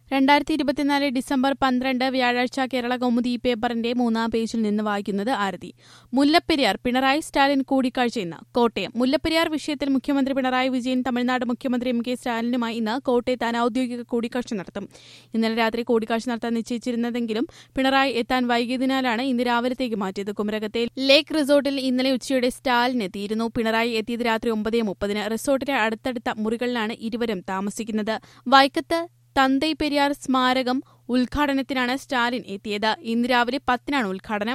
രണ്ടായിരത്തി ഇരുപത്തിനാല് ഡിസംബർ പന്ത്രണ്ട് വ്യാഴാഴ്ച കേരള കൗമുദി പേപ്പറിന്റെ മൂന്നാം പേജിൽ നിന്ന് വായിക്കുന്നത് ആരതി മുല്ലപ്പെരിയാർ പിണറായി സ്റ്റാലിൻ കൂടിക്കാഴ്ച ഇന്ന് കോട്ടയം മുല്ലപ്പെരിയാർ വിഷയത്തിൽ മുഖ്യമന്ത്രി പിണറായി വിജയൻ തമിഴ്നാട് മുഖ്യമന്ത്രി എം കെ സ്റ്റാലിനുമായി ഇന്ന് കോട്ടയത്ത് അനൌദ്യോഗിക കൂടിക്കാഴ്ച നടത്തും ഇന്നലെ രാത്രി കൂടിക്കാഴ്ച നടത്താൻ നിശ്ചയിച്ചിരുന്നതെങ്കിലും പിണറായി എത്താൻ വൈകിയതിനാലാണ് ഇന്ന് രാവിലത്തേക്ക് മാറ്റിയത് കുമരകത്തെ ലേക്ക് റിസോർട്ടിൽ ഇന്നലെ ഉച്ചയോടെ സ്റ്റാലിൻ എത്തിയിരുന്നു പിണറായി എത്തിയത് രാത്രി ഒമ്പത് മുപ്പതിന് റിസോർട്ടിലെ അടുത്തടുത്ത മുറികളിലാണ് ഇരുവരും താമസിക്കുന്നത് വൈക്കത്ത് തന്തൈ പെരിയാർ സ്മാരകം ഉദ്ഘാടനത്തിനാണ് സ്റ്റാലിൻ എത്തിയത് ഇന്ന് രാവിലെ പത്തിനാണ് ഉദ്ഘാടനം